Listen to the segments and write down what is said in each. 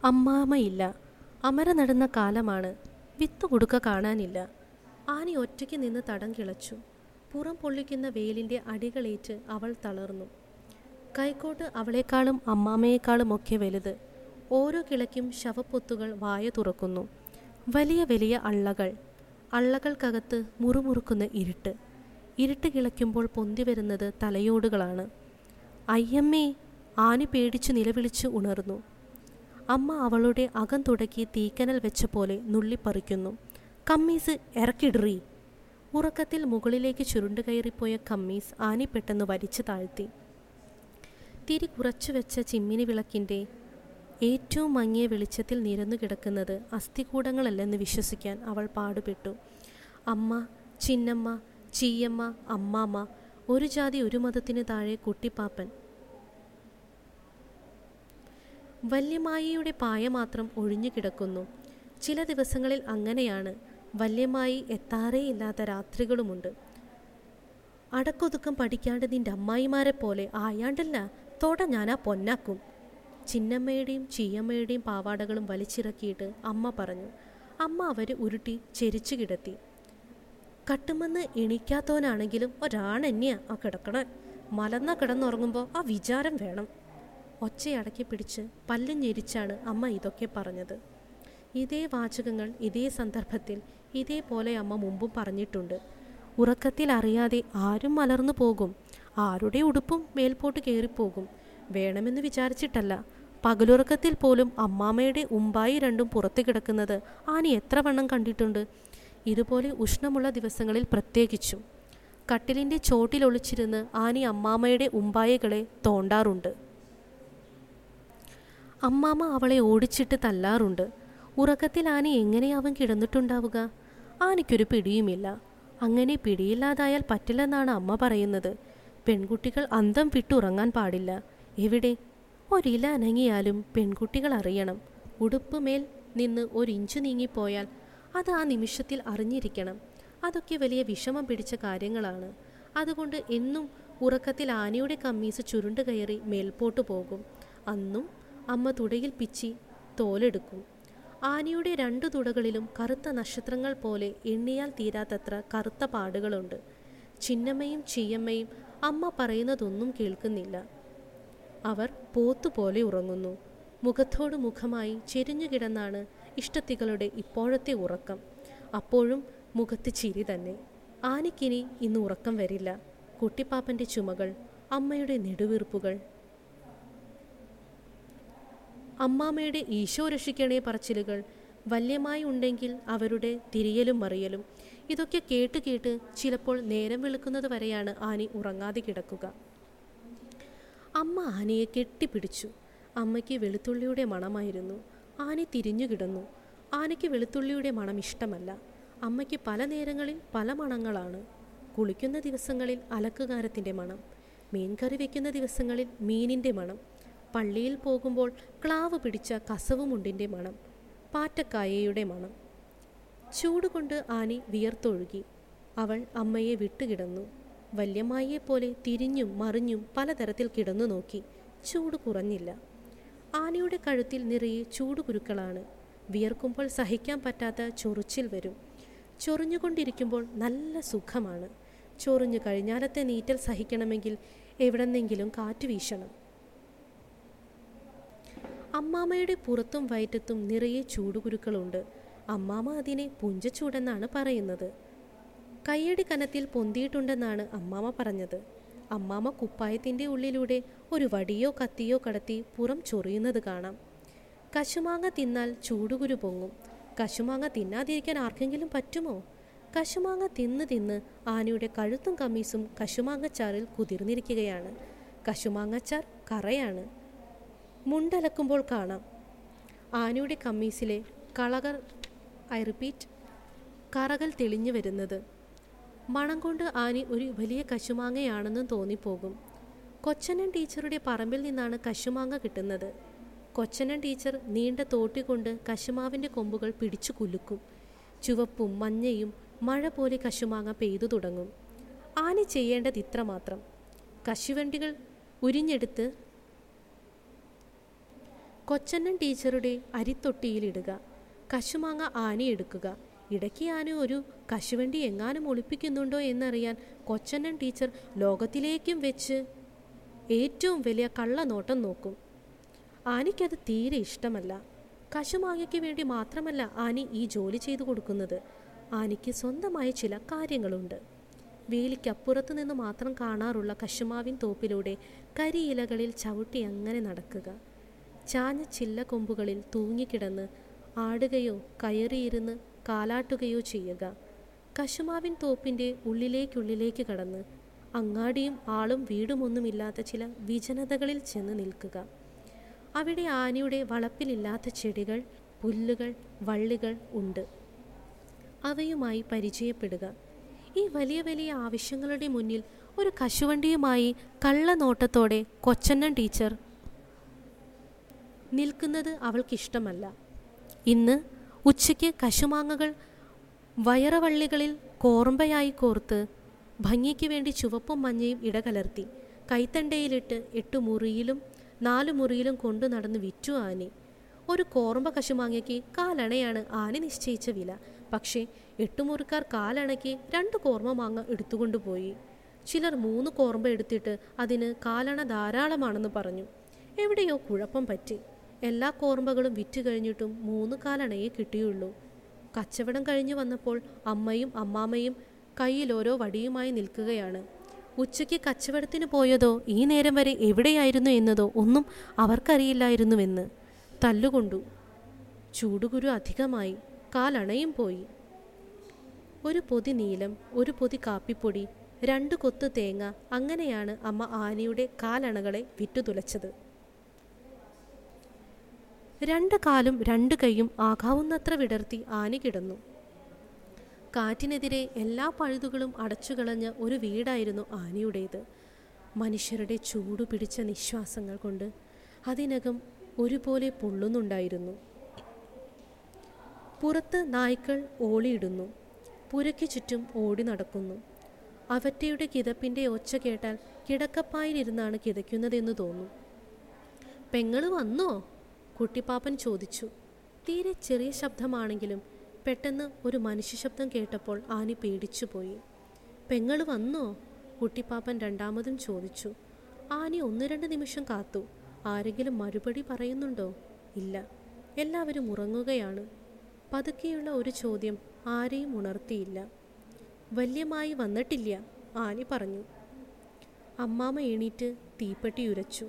അമ്മാമ്മയില്ല അമര നടന്ന കാലമാണ് വിത്ത് കൊടുക്ക കാണാനില്ല ആനി ഒറ്റയ്ക്ക് നിന്ന് തടം കിളച്ചു പുറം പൊള്ളിക്കുന്ന വെയിലിൻ്റെ അടികളേറ്റ് അവൾ തളർന്നു കൈക്കോട്ട് അവളെക്കാളും അമ്മാമ്മയെക്കാളും ഒക്കെ വലുത് ഓരോ കിളയ്ക്കും ശവപ്പൊത്തുകൾ വായ തുറക്കുന്നു വലിയ വലിയ അള്ളകൾ അള്ളകൾക്കകത്ത് മുറുമുറുക്കുന്ന ഇരുട്ട് ഇരുട്ട് കിളയ്ക്കുമ്പോൾ പൊന്തി വരുന്നത് തലയോടുകളാണ് അയ്യമ്മേ ആനി പേടിച്ചു നിലവിളിച്ചു ഉണർന്നു അമ്മ അവളുടെ അകം തുടക്കി തീക്കനൽ വെച്ച പോലെ നുള്ളിപ്പറിക്കുന്നു കമ്മീസ് ഇറക്കിടറി ഉറക്കത്തിൽ മുകളിലേക്ക് ചുരുണ്ടുകയറിപ്പോയ കമ്മീസ് ആനി പെട്ടെന്ന് വലിച്ചു താഴ്ത്തി തിരി കുറച്ചു വെച്ച ചിമ്മിനി വിളക്കിൻ്റെ ഏറ്റവും മങ്ങിയ വെളിച്ചത്തിൽ നിരന്നു കിടക്കുന്നത് അസ്ഥികൂടങ്ങളല്ലെന്ന് വിശ്വസിക്കാൻ അവൾ പാടുപെട്ടു അമ്മ ചിന്നമ്മ ചീയമ്മ അമ്മാമ്മ ഒരു ജാതി ഒരു മതത്തിന് താഴെ കുട്ടിപ്പാപ്പൻ വല്യമായിയുടെ പായ മാത്രം ഒഴിഞ്ഞു കിടക്കുന്നു ചില ദിവസങ്ങളിൽ അങ്ങനെയാണ് വല്യമായി എത്താറേയില്ലാത്ത രാത്രികളുമുണ്ട് അടക്കൊതുക്കം പഠിക്കാണ്ട് നിന്റെ അമ്മായിമാരെ പോലെ ആയാണ്ടല്ല തൊട ഞാനാ പൊന്നാക്കും ചിന്നമ്മയുടെയും ചീയമ്മയുടെയും പാവാടകളും വലിച്ചിറക്കിയിട്ട് അമ്മ പറഞ്ഞു അമ്മ അവരെ ഉരുട്ടി ചെരിച്ചു കിടത്തി കട്ടുമെന്ന് എണീക്കാത്തവനാണെങ്കിലും ഒരാണെന്നെയാ ആ കിടക്കണേ മലന്ന കിടന്നുറങ്ങുമ്പോൾ ആ വിചാരം വേണം ഒച്ചയടക്കി പിടിച്ച് പല്ലും ഞെരിച്ചാണ് അമ്മ ഇതൊക്കെ പറഞ്ഞത് ഇതേ വാചകങ്ങൾ ഇതേ സന്ദർഭത്തിൽ ഇതേപോലെ അമ്മ മുമ്പും പറഞ്ഞിട്ടുണ്ട് ഉറക്കത്തിൽ അറിയാതെ ആരും മലർന്നു പോകും ആരുടെ ഉടുപ്പും മേൽപോട്ട് കയറിപ്പോകും വേണമെന്ന് വിചാരിച്ചിട്ടല്ല പകലുറക്കത്തിൽ പോലും അമ്മാമ്മയുടെ ഉമ്പായി രണ്ടും പുറത്തു കിടക്കുന്നത് ആനി എത്ര വണ്ണം കണ്ടിട്ടുണ്ട് ഇതുപോലെ ഉഷ്ണമുള്ള ദിവസങ്ങളിൽ പ്രത്യേകിച്ചും കട്ടിലിൻ്റെ ചോട്ടിലൊളിച്ചിരുന്ന് ആനി അമ്മാമ്മയുടെ ഉമ്പായകളെ തോണ്ടാറുണ്ട് അമ്മാമ്മ അവളെ ഓടിച്ചിട്ട് തല്ലാറുണ്ട് ഉറക്കത്തിൽ ആന എങ്ങനെയാവും കിടന്നിട്ടുണ്ടാവുക ആനയ്ക്കൊരു പിടിയുമില്ല അങ്ങനെ പിടിയില്ലാതായാൽ പറ്റില്ലെന്നാണ് അമ്മ പറയുന്നത് പെൺകുട്ടികൾ അന്തം വിട്ടുറങ്ങാൻ പാടില്ല എവിടെ ഒരില അനങ്ങിയാലും പെൺകുട്ടികൾ അറിയണം ഉടുപ്പ് മേൽ നിന്ന് ഒരിഞ്ചു നീങ്ങിപ്പോയാൽ അത് ആ നിമിഷത്തിൽ അറിഞ്ഞിരിക്കണം അതൊക്കെ വലിയ വിഷമം പിടിച്ച കാര്യങ്ങളാണ് അതുകൊണ്ട് എന്നും ഉറക്കത്തിൽ ആനയുടെ കമ്മീസ് ചുരുണ്ട് കയറി മേൽപോട്ട് പോകും അന്നും അമ്മ തുടയിൽ പിച്ചി തോലെടുക്കും ആനയുടെ രണ്ടു തുടകളിലും കറുത്ത നക്ഷത്രങ്ങൾ പോലെ എണ്ണിയാൽ തീരാത്തത്ര കറുത്ത പാടുകളുണ്ട് ചിന്നമ്മയും ചീയമ്മയും അമ്മ പറയുന്നതൊന്നും കേൾക്കുന്നില്ല അവർ പോത്തുപോലെ ഉറങ്ങുന്നു മുഖത്തോട് മുഖമായി ചെരിഞ്ഞു കിടന്നാണ് ഇഷ്ടത്തികളുടെ ഇപ്പോഴത്തെ ഉറക്കം അപ്പോഴും മുഖത്ത് ചിരി തന്നെ ആനയ്ക്കിനി ഇന്ന് ഉറക്കം വരില്ല കുട്ടിപ്പാപ്പൻ്റെ ചുമകൾ അമ്മയുടെ നെടുവീർപ്പുകൾ അമ്മാമ്മയുടെ ഈശോ രക്ഷിക്കണേ പറച്ചിലുകൾ വല്യമായി ഉണ്ടെങ്കിൽ അവരുടെ തിരിയലും മറിയലും ഇതൊക്കെ കേട്ട് കേട്ട് ചിലപ്പോൾ നേരം വെളുക്കുന്നത് വരെയാണ് ആനി ഉറങ്ങാതെ കിടക്കുക അമ്മ ആനയെ കെട്ടിപ്പിടിച്ചു അമ്മയ്ക്ക് വെളുത്തുള്ളിയുടെ മണമായിരുന്നു ആനി തിരിഞ്ഞു കിടന്നു ആനയ്ക്ക് വെളുത്തുള്ളിയുടെ മണം ഇഷ്ടമല്ല അമ്മയ്ക്ക് പല നേരങ്ങളിൽ പല മണങ്ങളാണ് കുളിക്കുന്ന ദിവസങ്ങളിൽ അലക്കുകാരത്തിൻ്റെ മണം മീൻകറി വെക്കുന്ന ദിവസങ്ങളിൽ മീനിൻ്റെ മണം പള്ളിയിൽ പോകുമ്പോൾ ക്ലാവ് പിടിച്ച കസവുമുണ്ടിൻ്റെ മണം പാറ്റക്കായയുടെ മണം ചൂടുകൊണ്ട് ആനി വിയർത്തൊഴുകി അവൾ അമ്മയെ വിട്ടുകിടന്നു വല്യമ്മായിയെപ്പോലെ തിരിഞ്ഞും മറിഞ്ഞും പലതരത്തിൽ കിടന്നു നോക്കി ചൂട് കുറഞ്ഞില്ല ആനയുടെ കഴുത്തിൽ നിറയെ ചൂടുകുരുക്കളാണ് വിയർക്കുമ്പോൾ സഹിക്കാൻ പറ്റാത്ത ചൊറിച്ചിൽ വരും ചൊറിഞ്ഞുകൊണ്ടിരിക്കുമ്പോൾ നല്ല സുഖമാണ് ചൊറിഞ്ഞു കഴിഞ്ഞാലത്തെ നീറ്റൽ സഹിക്കണമെങ്കിൽ എവിടെന്നെങ്കിലും കാറ്റ് വീശണം അമ്മാമ്മയുടെ പുറത്തും വയറ്റത്തും നിറയെ ചൂടുകുരുക്കളുണ്ട് അമ്മാമ്മ അതിനെ പുഞ്ചച്ചൂടെന്നാണ് പറയുന്നത് കയ്യടി കനത്തിൽ പൊന്തിയിട്ടുണ്ടെന്നാണ് അമ്മാമ്മ പറഞ്ഞത് അമ്മാമ്മ കുപ്പായത്തിൻ്റെ ഉള്ളിലൂടെ ഒരു വടിയോ കത്തിയോ കടത്തി പുറം ചൊറിയുന്നത് കാണാം കശുമാങ്ങ തിന്നാൽ ചൂടുകുരു പൊങ്ങും കശുമാങ്ങ തിന്നാതിരിക്കാൻ ആർക്കെങ്കിലും പറ്റുമോ കശുമാങ്ങ തിന്ന് തിന്ന് ആനയുടെ കഴുത്തും കമ്മീസും കശുമാങ്ങച്ചാറിൽ കുതിർന്നിരിക്കുകയാണ് കശുമാങ്ങച്ചാർ കറയാണ് മുണ്ടലക്കുമ്പോൾ കാണാം ആനയുടെ കമ്മീസിലെ കളകൾ ഐ റിപ്പീറ്റ് കറകൾ തെളിഞ്ഞു വരുന്നത് മണം കൊണ്ട് ആനി ഒരു വലിയ കശുമാങ്ങയാണെന്നും തോന്നിപ്പോകും കൊച്ചനൻ ടീച്ചറുടെ പറമ്പിൽ നിന്നാണ് കശുമാങ്ങ കിട്ടുന്നത് കൊച്ചനൻ ടീച്ചർ നീണ്ട തോട്ടി കൊണ്ട് കശുമാവിൻ്റെ കൊമ്പുകൾ പിടിച്ചു കുലുക്കും ചുവപ്പും മഞ്ഞയും മഴ പോലെ കശുമാങ്ങ പെയ്തു തുടങ്ങും ആനി ചെയ്യേണ്ടത് ഇത്ര മാത്രം കശുവണ്ടികൾ ഉരിഞ്ഞെടുത്ത് കൊച്ചണ്ണൻ ടീച്ചറുടെ അരിത്തൊട്ടിയിലിടുക കശുമാങ്ങ ആനയെടുക്കുക ഇടയ്ക്ക് ആന ഒരു കശുവണ്ടി എങ്ങാനും ഒളിപ്പിക്കുന്നുണ്ടോ എന്നറിയാൻ കൊച്ചണ്ണൻ ടീച്ചർ ലോകത്തിലേക്കും വെച്ച് ഏറ്റവും വലിയ കള്ളനോട്ടം നോക്കും ആനയ്ക്കത് തീരെ ഇഷ്ടമല്ല കശുമാങ്ങയ്ക്ക് വേണ്ടി മാത്രമല്ല ആനി ഈ ജോലി ചെയ്തു കൊടുക്കുന്നത് ആനയ്ക്ക് സ്വന്തമായ ചില കാര്യങ്ങളുണ്ട് വേലിക്കപ്പുറത്ത് നിന്ന് മാത്രം കാണാറുള്ള കശുമാവിൻ തോപ്പിലൂടെ കരിയിലകളിൽ ചവിട്ടി അങ്ങനെ നടക്കുക ചാഞ്ഞ ചില്ല കൊമ്പുകളിൽ തൂങ്ങിക്കിടന്ന് ആടുകയോ കയറിയിരുന്ന് കാലാട്ടുകയോ ചെയ്യുക കശുമാവിൻ തോപ്പിൻ്റെ ഉള്ളിലേക്കുള്ളിലേക്ക് കടന്ന് അങ്ങാടിയും ആളും വീടുമൊന്നുമില്ലാത്ത ചില വിജനതകളിൽ ചെന്ന് നിൽക്കുക അവിടെ ആനയുടെ വളപ്പിലില്ലാത്ത ചെടികൾ പുല്ലുകൾ വള്ളികൾ ഉണ്ട് അവയുമായി പരിചയപ്പെടുക ഈ വലിയ വലിയ ആവശ്യങ്ങളുടെ മുന്നിൽ ഒരു കശുവണ്ടിയുമായി കള്ളനോട്ടത്തോടെ കൊച്ചണ്ണൻ ടീച്ചർ നിൽക്കുന്നത് അവൾക്കിഷ്ടമല്ല ഇന്ന് ഉച്ചയ്ക്ക് കശുമാങ്ങകൾ വയറവള്ളികളിൽ കോർമ്പയായി കോർത്ത് ഭംഗിക്ക് വേണ്ടി ചുവപ്പും മഞ്ഞയും ഇടകലർത്തി കൈത്തണ്ടയിലിട്ട് എട്ട് മുറിയിലും നാല് മുറിയിലും കൊണ്ടു നടന്ന് വിറ്റു ആനി ഒരു കോർമ്പ കശുമാങ്ങയ്ക്ക് കാലണയാണ് ആനി നിശ്ചയിച്ച വില പക്ഷേ എട്ടുമുറിക്കാർ കാലണയ്ക്ക് രണ്ട് കോർമ്മ മാങ്ങ എടുത്തുകൊണ്ടുപോയി ചിലർ മൂന്ന് കോർമ്പ എടുത്തിട്ട് അതിന് കാലണ ധാരാളമാണെന്ന് പറഞ്ഞു എവിടെയോ കുഴപ്പം പറ്റി എല്ലാ കോർമ്പകളും വിറ്റ് കഴിഞ്ഞിട്ടും മൂന്ന് കാലണയെ കിട്ടിയുള്ളൂ കച്ചവടം കഴിഞ്ഞു വന്നപ്പോൾ അമ്മയും അമ്മാമ്മയും കയ്യിൽ ഓരോ വടിയുമായി നിൽക്കുകയാണ് ഉച്ചയ്ക്ക് കച്ചവടത്തിന് പോയതോ ഈ നേരം വരെ എവിടെയായിരുന്നു എന്നതോ ഒന്നും അവർക്കറിയില്ലായിരുന്നുവെന്ന് തല്ലുകൊണ്ടു ചൂടുകുരു അധികമായി കാലണയും പോയി ഒരു പൊതി നീലം ഒരു പൊതി കാപ്പിപ്പൊടി രണ്ട് കൊത്ത് തേങ്ങ അങ്ങനെയാണ് അമ്മ ആനയുടെ കാലണകളെ വിറ്റുതുലച്ചത് രണ്ട് കാലും രണ്ട് കൈയും ആകാവുന്നത്ര വിടർത്തി ആന കിടന്നു കാറ്റിനെതിരെ എല്ലാ പഴുതുകളും അടച്ചുകളഞ്ഞ ഒരു വീടായിരുന്നു ആനയുടേത് മനുഷ്യരുടെ ചൂടു പിടിച്ച നിശ്വാസങ്ങൾ കൊണ്ട് അതിനകം ഒരുപോലെ പൊള്ളുന്നുണ്ടായിരുന്നു പുറത്ത് നായ്ക്കൾ ഓളിയിടുന്നു പുരയ്ക്ക് ചുറ്റും ഓടി നടക്കുന്നു അവറ്റയുടെ കിതപ്പിൻ്റെ ഒച്ച കേട്ടാൽ കിടക്കപ്പായിലിരുന്നാണ് കിതയ്ക്കുന്നതെന്ന് തോന്നും പെങ്ങള് വന്നോ കുട്ടിപ്പാപ്പൻ ചോദിച്ചു തീരെ ചെറിയ ശബ്ദമാണെങ്കിലും പെട്ടെന്ന് ഒരു മനുഷ്യ ശബ്ദം കേട്ടപ്പോൾ ആനി പേടിച്ചുപോയി പെങ്ങള് വന്നോ കുട്ടിപ്പാപ്പൻ രണ്ടാമതും ചോദിച്ചു ആനി ഒന്ന് രണ്ട് നിമിഷം കാത്തു ആരെങ്കിലും മറുപടി പറയുന്നുണ്ടോ ഇല്ല എല്ലാവരും ഉറങ്ങുകയാണ് പതുക്കെയുള്ള ഒരു ചോദ്യം ആരെയും ഉണർത്തിയില്ല വല്യമായി വന്നിട്ടില്ല ആനി പറഞ്ഞു അമ്മാമ്മ എണീറ്റ് തീപ്പെട്ടി ഉരച്ചു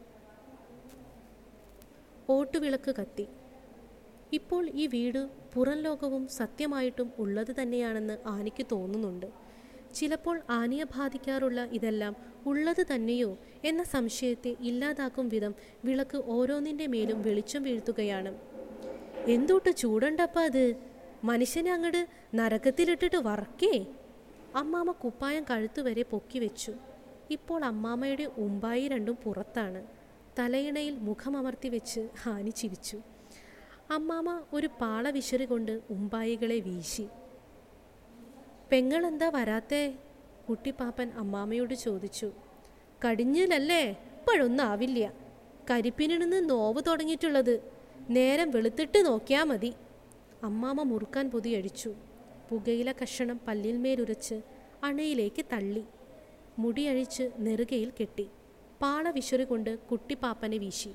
ഓട്ടുവിളക്ക് കത്തി ഇപ്പോൾ ഈ വീട് പുറം ലോകവും സത്യമായിട്ടും ഉള്ളത് തന്നെയാണെന്ന് ആനിക്ക് തോന്നുന്നുണ്ട് ചിലപ്പോൾ ആനയെ ബാധിക്കാറുള്ള ഇതെല്ലാം ഉള്ളത് തന്നെയോ എന്ന സംശയത്തെ ഇല്ലാതാക്കും വിധം വിളക്ക് ഓരോന്നിൻ്റെ മേലും വെളിച്ചം വീഴ്ത്തുകയാണ് എന്തൊട്ട് ചൂടുണ്ടപ്പ അത് മനുഷ്യനെ അങ്ങട് നരകത്തിലിട്ടിട്ട് വറക്കേ അമ്മാമ്മ കുപ്പായം കഴുത്തുവരെ പൊക്കി വെച്ചു ഇപ്പോൾ അമ്മാമ്മയുടെ ഉമ്പായി രണ്ടും പുറത്താണ് തലയിണയിൽ മുഖമമർത്തി വെച്ച് ഹാനി ചിരിച്ചു അമ്മാമ്മ ഒരു പാള വിശറി കൊണ്ട് ഉമ്പായികളെ വീശി പെങ്ങളെന്താ വരാത്തേ കുട്ടിപ്പാപ്പൻ അമ്മാമ്മയോട് ചോദിച്ചു കടിഞ്ഞിലല്ലേ ഇപ്പോഴൊന്നും ആവില്ല കരിപ്പിനിന്ന് നോവ് തുടങ്ങിയിട്ടുള്ളത് നേരം വെളുത്തിട്ട് നോക്കിയാൽ മതി അമ്മാമ്മ മുറുക്കാൻ പൊതിയഴിച്ചു പുകയില കഷണം പല്ലിന്മേലുരച്ച് അണയിലേക്ക് തള്ളി മുടിയഴിച്ച് നെറുകയിൽ കെട്ടി പാള വിശറി കൊണ്ട് കുട്ടിപ്പാപ്പനെ വീശി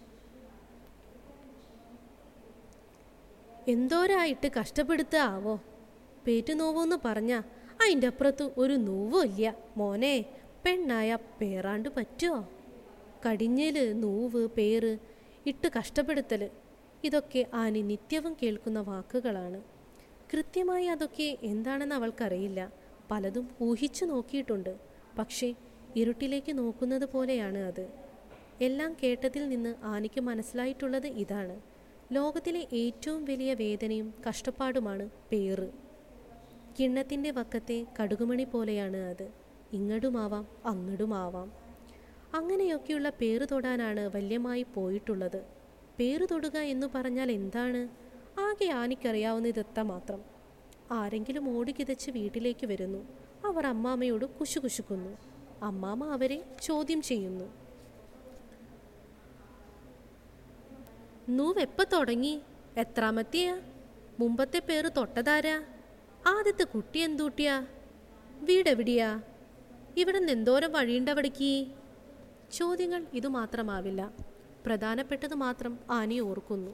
എന്തോരായിട്ട് കഷ്ടപ്പെടുത്തുക ആവോ പേറ്റു നോവെന്ന് പറഞ്ഞ അതിൻ്റെ അപ്പുറത്ത് ഒരു നോവും ഇല്ല മോനെ പെണ്ണായ പേറാണ്ട് പറ്റുമോ കടിഞ്ഞല് നോവ് പേറ് ഇട്ട് കഷ്ടപ്പെടുത്തല് ഇതൊക്കെ ആനി നിത്യവും കേൾക്കുന്ന വാക്കുകളാണ് കൃത്യമായി അതൊക്കെ എന്താണെന്ന് അവൾക്കറിയില്ല പലതും ഊഹിച്ചു നോക്കിയിട്ടുണ്ട് പക്ഷേ ഇരുട്ടിലേക്ക് നോക്കുന്നത് പോലെയാണ് അത് എല്ലാം കേട്ടതിൽ നിന്ന് ആനിക്ക് മനസ്സിലായിട്ടുള്ളത് ഇതാണ് ലോകത്തിലെ ഏറ്റവും വലിയ വേദനയും കഷ്ടപ്പാടുമാണ് പേറ് കിണ്ണത്തിൻ്റെ വക്കത്തെ കടുകുമണി പോലെയാണ് അത് ഇങ്ങടുമാവാം അങ്ങടുമാവാം അങ്ങനെയൊക്കെയുള്ള പേര് തൊടാനാണ് വല്യമായി പോയിട്ടുള്ളത് പേര് തൊടുക എന്ന് പറഞ്ഞാൽ എന്താണ് ആകെ ആനിക്കറിയാവുന്ന ഇതെത്ത മാത്രം ആരെങ്കിലും ഓടിക്കിതച്ച് വീട്ടിലേക്ക് വരുന്നു അവർ അമ്മാമ്മയോട് കുശുകുശുക്കുന്നു അമ്മാമ്മ അവരെ ചോദ്യം ചെയ്യുന്നു നൂവെപ്പ തുടങ്ങി എത്രാമത്തെയാ മുമ്പത്തെ പേര് തൊട്ടതാരാ ആദ്യത്തെ കുട്ടി എന്തൂട്ടിയാ വീടെവിടെയാ ഇവിടെ നിന്ന് എന്തോരം വഴിയുണ്ടവിടേക്ക് ചോദ്യങ്ങൾ ഇതുമാത്രമാവില്ല പ്രധാനപ്പെട്ടത് മാത്രം ആനി ഓർക്കുന്നു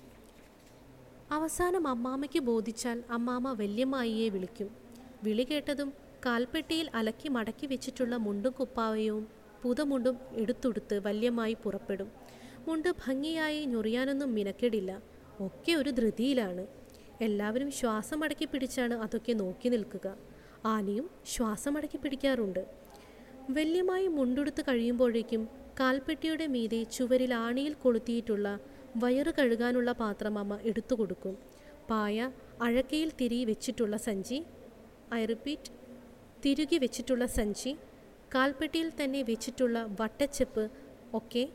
അവസാനം അമ്മാമ്മയ്ക്ക് ബോധിച്ചാൽ അമ്മാമ്മ വല്യമ്മായിയെ വിളിക്കും വിളി കേട്ടതും കാൽപ്പെട്ടിയിൽ അലക്കി മടക്കി വെച്ചിട്ടുള്ള മുണ്ടും കുപ്പാവയും പുതമുണ്ടും എടുത്തുടുത്ത് വല്യമ്മായി പുറപ്പെടും മുണ്ട് ഭംഗിയായി ഞൊറിയാനൊന്നും മിനക്കെടില്ല ഒക്കെ ഒരു ധൃതിയിലാണ് എല്ലാവരും ശ്വാസം അടക്കി പിടിച്ചാണ് അതൊക്കെ നോക്കി നിൽക്കുക ആനയും ശ്വാസം അടക്കി പിടിക്കാറുണ്ട് വല്യമായി മുണ്ടെടുത്ത് കഴിയുമ്പോഴേക്കും കാൽപ്പെട്ടിയുടെ മീതെ ചുവരിൽ ആണിയിൽ കൊളുത്തിയിട്ടുള്ള വയറ് കഴുകാനുള്ള പാത്രം അമ്മ എടുത്തു കൊടുക്കും പായ അഴക്കയിൽ തിരി വെച്ചിട്ടുള്ള സഞ്ചി ഐ റിപ്പീറ്റ് തിരുകി വെച്ചിട്ടുള്ള സഞ്ചി കാൽപ്പെട്ടിയിൽ തന്നെ വെച്ചിട്ടുള്ള വട്ടച്ചെപ്പ് ഒക്കെ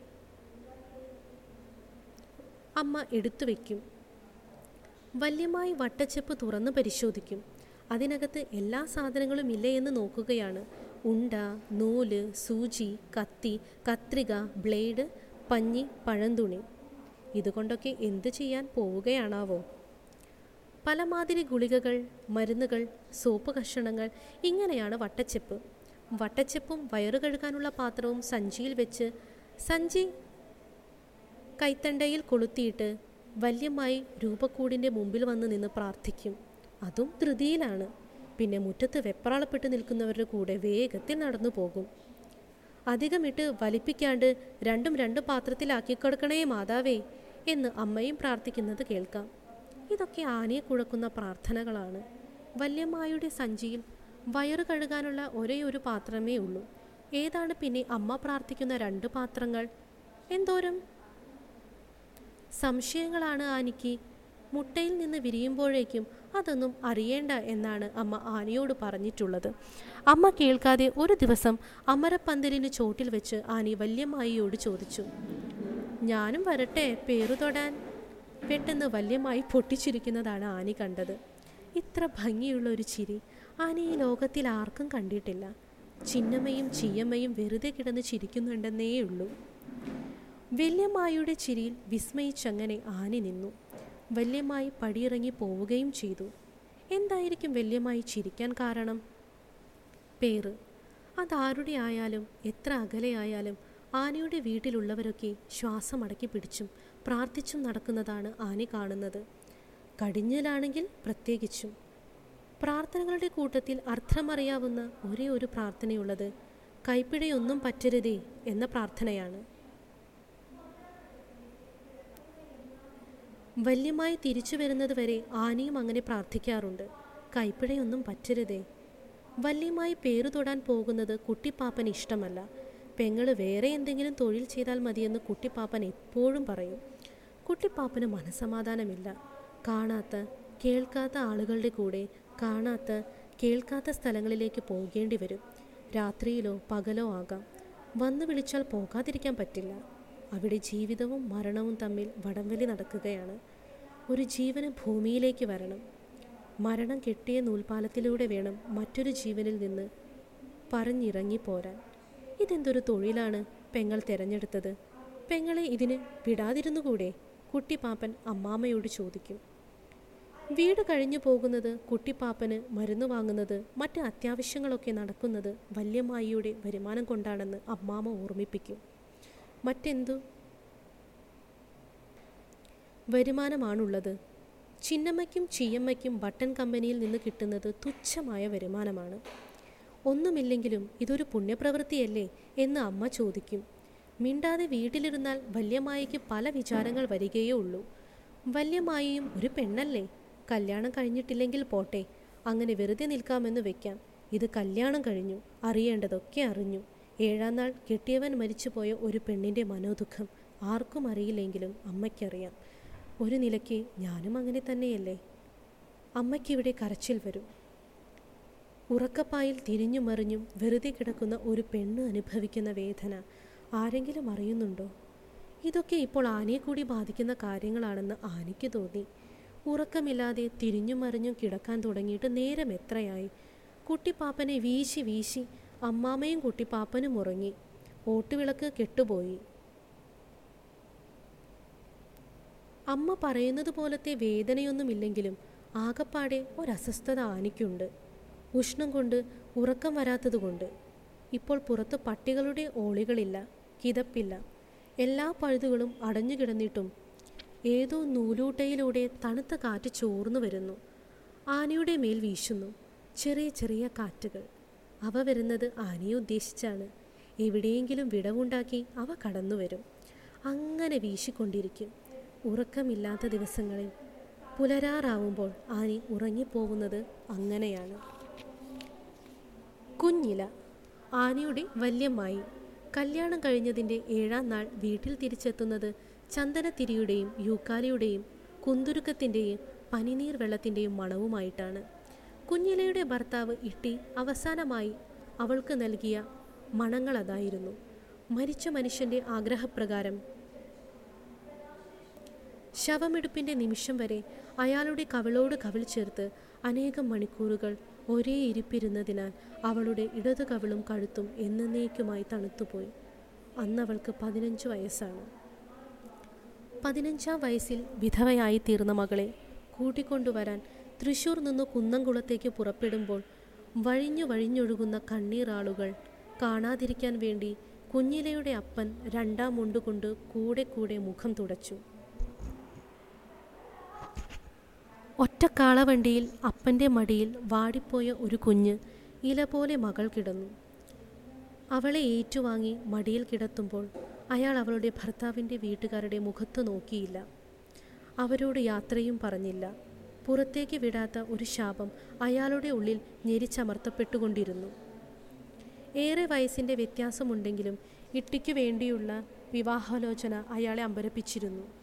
അമ്മ എടുത്തു വയ്ക്കും വല്യമായി വട്ടച്ചെപ്പ് തുറന്നു പരിശോധിക്കും അതിനകത്ത് എല്ലാ സാധനങ്ങളും ഇല്ലേ എന്ന് നോക്കുകയാണ് ഉണ്ട നൂല് സൂചി കത്തി കത്രിക ബ്ലേഡ് പഞ്ഞി പഴന്തുണി ഇതുകൊണ്ടൊക്കെ എന്ത് ചെയ്യാൻ പോവുകയാണാവോ പലമാതിരി ഗുളികകൾ മരുന്നുകൾ സോപ്പ് കഷണങ്ങൾ ഇങ്ങനെയാണ് വട്ടച്ചെപ്പ് വട്ടച്ചെപ്പും വയറു കഴുകാനുള്ള പാത്രവും സഞ്ചിയിൽ വെച്ച് സഞ്ചി കൈത്തണ്ടയിൽ കൊളുത്തിയിട്ട് വല്യമായി രൂപക്കൂടിൻ്റെ മുമ്പിൽ വന്ന് നിന്ന് പ്രാർത്ഥിക്കും അതും ധൃതിയിലാണ് പിന്നെ മുറ്റത്ത് വെപ്രാളപ്പെട്ട് നിൽക്കുന്നവരുടെ കൂടെ വേഗത്തിൽ നടന്നു പോകും അധികമിട്ട് വലിപ്പിക്കാണ്ട് രണ്ടും രണ്ട് പാത്രത്തിലാക്കി കൊടുക്കണേ മാതാവേ എന്ന് അമ്മയും പ്രാർത്ഥിക്കുന്നത് കേൾക്കാം ഇതൊക്കെ ആനയെ കുഴക്കുന്ന പ്രാർത്ഥനകളാണ് വല്യമ്മായുടെ സഞ്ചിയിൽ വയറ് കഴുകാനുള്ള ഒരേ ഒരു പാത്രമേ ഉള്ളൂ ഏതാണ് പിന്നെ അമ്മ പ്രാർത്ഥിക്കുന്ന രണ്ട് പാത്രങ്ങൾ എന്തോരം സംശയങ്ങളാണ് ആനിക്ക് മുട്ടയിൽ നിന്ന് വിരിയുമ്പോഴേക്കും അതൊന്നും അറിയേണ്ട എന്നാണ് അമ്മ ആനയോട് പറഞ്ഞിട്ടുള്ളത് അമ്മ കേൾക്കാതെ ഒരു ദിവസം അമരപ്പന്തലിന് ചോട്ടിൽ വെച്ച് ആനി വല്യമ്മായിയോട് ചോദിച്ചു ഞാനും വരട്ടെ പേരു തൊടാൻ പെട്ടെന്ന് വല്യമായി പൊട്ടിച്ചിരിക്കുന്നതാണ് ആനി കണ്ടത് ഇത്ര ഭംഗിയുള്ള ഒരു ചിരി ആനി ഈ ലോകത്തിൽ ആർക്കും കണ്ടിട്ടില്ല ചിന്നമ്മയും ചീയമ്മയും വെറുതെ കിടന്ന് ചിരിക്കുന്നുണ്ടെന്നേ ഉള്ളൂ വല്യമ്മായിയുടെ ചിരിയിൽ വിസ്മയിച്ചങ്ങനെ ആനി നിന്നു വല്യമ്മായി പടിയിറങ്ങി പോവുകയും ചെയ്തു എന്തായിരിക്കും വല്യമ്മായി ചിരിക്കാൻ കാരണം പേര് അതാരുടെ ആയാലും എത്ര അകലെയായാലും ആനയുടെ വീട്ടിലുള്ളവരൊക്കെ ശ്വാസം അടക്കി പിടിച്ചും പ്രാർത്ഥിച്ചും നടക്കുന്നതാണ് ആനി കാണുന്നത് കടിഞ്ഞലാണെങ്കിൽ പ്രത്യേകിച്ചും പ്രാർത്ഥനകളുടെ കൂട്ടത്തിൽ അർത്ഥമറിയാവുന്ന ഒരേ ഒരു പ്രാർത്ഥനയുള്ളത് കൈപ്പിഴയൊന്നും പറ്റരുതേ എന്ന പ്രാർത്ഥനയാണ് വല്യമായി തിരിച്ചു വരുന്നത് വരെ ആനയും അങ്ങനെ പ്രാർത്ഥിക്കാറുണ്ട് കൈപ്പിഴയൊന്നും പറ്റരുതേ വല്യമായി പേരു തൊടാൻ പോകുന്നത് കുട്ടിപ്പാപ്പന് ഇഷ്ടമല്ല പെങ്ങള് വേറെ എന്തെങ്കിലും തൊഴിൽ ചെയ്താൽ മതിയെന്ന് കുട്ടിപ്പാപ്പൻ എപ്പോഴും പറയും കുട്ടിപ്പാപ്പന് മനസമാധാനമില്ല കാണാത്ത കേൾക്കാത്ത ആളുകളുടെ കൂടെ കാണാത്ത കേൾക്കാത്ത സ്ഥലങ്ങളിലേക്ക് പോകേണ്ടി വരും രാത്രിയിലോ പകലോ ആകാം വന്നു വിളിച്ചാൽ പോകാതിരിക്കാൻ പറ്റില്ല അവിടെ ജീവിതവും മരണവും തമ്മിൽ വടംവലി നടക്കുകയാണ് ഒരു ജീവന് ഭൂമിയിലേക്ക് വരണം മരണം കെട്ടിയ നൂൽപാലത്തിലൂടെ വേണം മറ്റൊരു ജീവനിൽ നിന്ന് പറഞ്ഞിറങ്ങി പോരാൻ ഇതെന്തൊരു തൊഴിലാണ് പെങ്ങൾ തിരഞ്ഞെടുത്തത് പെങ്ങളെ ഇതിന് വിടാതിരുന്നുകൂടെ കുട്ടിപ്പാപ്പൻ അമ്മാമ്മയോട് ചോദിക്കും വീട് കഴിഞ്ഞു പോകുന്നത് കുട്ടിപ്പാപ്പന് മരുന്ന് വാങ്ങുന്നത് മറ്റ് അത്യാവശ്യങ്ങളൊക്കെ നടക്കുന്നത് വല്യമ്മായിയുടെ വരുമാനം കൊണ്ടാണെന്ന് അമ്മാമ്മ ഓർമ്മിപ്പിക്കും മറ്റെന്തു വരുമാനമാണുള്ളത് ചിന്നമ്മയ്ക്കും ചീയമ്മയ്ക്കും ബട്ടൺ കമ്പനിയിൽ നിന്ന് കിട്ടുന്നത് തുച്ഛമായ വരുമാനമാണ് ഒന്നുമില്ലെങ്കിലും ഇതൊരു പുണ്യപ്രവൃത്തിയല്ലേ എന്ന് അമ്മ ചോദിക്കും മിണ്ടാതെ വീട്ടിലിരുന്നാൽ വല്യമ്മായിക്ക് പല വിചാരങ്ങൾ വരികയേ ഉള്ളൂ വല്യമ്മായിയും ഒരു പെണ്ണല്ലേ കല്യാണം കഴിഞ്ഞിട്ടില്ലെങ്കിൽ പോട്ടെ അങ്ങനെ വെറുതെ നിൽക്കാമെന്ന് വെക്കാം ഇത് കല്യാണം കഴിഞ്ഞു അറിയേണ്ടതൊക്കെ അറിഞ്ഞു ഏഴാം നാൾ കെട്ടിയവൻ മരിച്ചുപോയ ഒരു പെണ്ണിൻ്റെ മനോദുഃഖം ആർക്കും അറിയില്ലെങ്കിലും അമ്മയ്ക്കറിയാം ഒരു നിലയ്ക്ക് ഞാനും അങ്ങനെ തന്നെയല്ലേ അമ്മയ്ക്കിവിടെ കരച്ചിൽ വരും ഉറക്കപ്പായിൽ തിരിഞ്ഞു മറിഞ്ഞും വെറുതെ കിടക്കുന്ന ഒരു പെണ്ണ് അനുഭവിക്കുന്ന വേദന ആരെങ്കിലും അറിയുന്നുണ്ടോ ഇതൊക്കെ ഇപ്പോൾ ആനയെ കൂടി ബാധിക്കുന്ന കാര്യങ്ങളാണെന്ന് ആനയ്ക്ക് തോന്നി ഉറക്കമില്ലാതെ തിരിഞ്ഞും മറിഞ്ഞും കിടക്കാൻ തുടങ്ങിയിട്ട് നേരം എത്രയായി കുട്ടിപ്പാപ്പനെ വീശി വീശി അമ്മാമ്മയും കുട്ടിപ്പാപ്പനും ഉറങ്ങി ഓട്ടുവിളക്ക് കെട്ടുപോയി അമ്മ പറയുന്നത് പോലത്തെ വേദനയൊന്നുമില്ലെങ്കിലും ആകപ്പാടെ ഒരസ്വസ്ഥത ആനിക്കുണ്ട് ഉഷ്ണം കൊണ്ട് ഉറക്കം വരാത്തതുകൊണ്ട് ഇപ്പോൾ പുറത്ത് പട്ടികളുടെ ഓളികളില്ല കിതപ്പില്ല എല്ലാ പഴുതുകളും അടഞ്ഞു കിടന്നിട്ടും ഏതോ നൂലൂട്ടയിലൂടെ തണുത്ത കാറ്റ് ചോർന്നു വരുന്നു ആനയുടെ മേൽ വീശുന്നു ചെറിയ ചെറിയ കാറ്റുകൾ അവ വരുന്നത് ആനയെ ഉദ്ദേശിച്ചാണ് എവിടെയെങ്കിലും വിടവുണ്ടാക്കി അവ കടന്നു വരും അങ്ങനെ വീശിക്കൊണ്ടിരിക്കും ഉറക്കമില്ലാത്ത ദിവസങ്ങളിൽ പുലരാറാവുമ്പോൾ ആനി ഉറങ്ങിപ്പോകുന്നത് അങ്ങനെയാണ് കുഞ്ഞില ആനയുടെ വല്യമ്മായി കല്യാണം കഴിഞ്ഞതിൻ്റെ ഏഴാം നാൾ വീട്ടിൽ തിരിച്ചെത്തുന്നത് ചന്ദനത്തിരിയുടെയും യൂക്കാലിയുടെയും കുന്തുരുക്കത്തിൻ്റെയും പനിനീർ വെള്ളത്തിൻ്റെയും മണവുമായിട്ടാണ് കുഞ്ഞിലയുടെ ഭർത്താവ് ഇട്ടി അവസാനമായി അവൾക്ക് നൽകിയ മണങ്ങൾ അതായിരുന്നു മരിച്ച മനുഷ്യൻ്റെ ആഗ്രഹപ്രകാരം ശവമെടുപ്പിൻ്റെ നിമിഷം വരെ അയാളുടെ കവിളോട് കവിൾ ചേർത്ത് അനേകം മണിക്കൂറുകൾ ഒരേ ഇരിപ്പിരുന്നതിനാൽ അവളുടെ ഇടതു കവിളും കഴുത്തും എന്നേക്കുമായി തണുത്തുപോയി അന്നവൾക്ക് പതിനഞ്ച് വയസ്സാണ് പതിനഞ്ചാം വയസ്സിൽ വിധവയായി തീർന്ന മകളെ കൂട്ടിക്കൊണ്ടുവരാൻ തൃശൂർ നിന്ന് കുന്നംകുളത്തേക്ക് പുറപ്പെടുമ്പോൾ വഴിഞ്ഞു വഴിഞ്ഞൊഴുകുന്ന കണ്ണീറാളുകൾ കാണാതിരിക്കാൻ വേണ്ടി കുഞ്ഞിലയുടെ അപ്പൻ രണ്ടാം മുണ്ടുകൊണ്ട് കൂടെ കൂടെ മുഖം തുടച്ചു ഒറ്റക്കാളവണ്ടിയിൽ അപ്പൻ്റെ മടിയിൽ വാടിപ്പോയ ഒരു കുഞ്ഞ് ഇല പോലെ മകൾ കിടന്നു അവളെ ഏറ്റുവാങ്ങി മടിയിൽ കിടത്തുമ്പോൾ അയാൾ അവളുടെ ഭർത്താവിൻ്റെ വീട്ടുകാരുടെ മുഖത്ത് നോക്കിയില്ല അവരോട് യാത്രയും പറഞ്ഞില്ല പുറത്തേക്ക് വിടാത്ത ഒരു ശാപം അയാളുടെ ഉള്ളിൽ ഞെരിച്ചമർത്തപ്പെട്ടുകൊണ്ടിരുന്നു ഏറെ വയസ്സിൻ്റെ വ്യത്യാസമുണ്ടെങ്കിലും ഇട്ടിക്കു വേണ്ടിയുള്ള വിവാഹാലോചന അയാളെ അമ്പരപ്പിച്ചിരുന്നു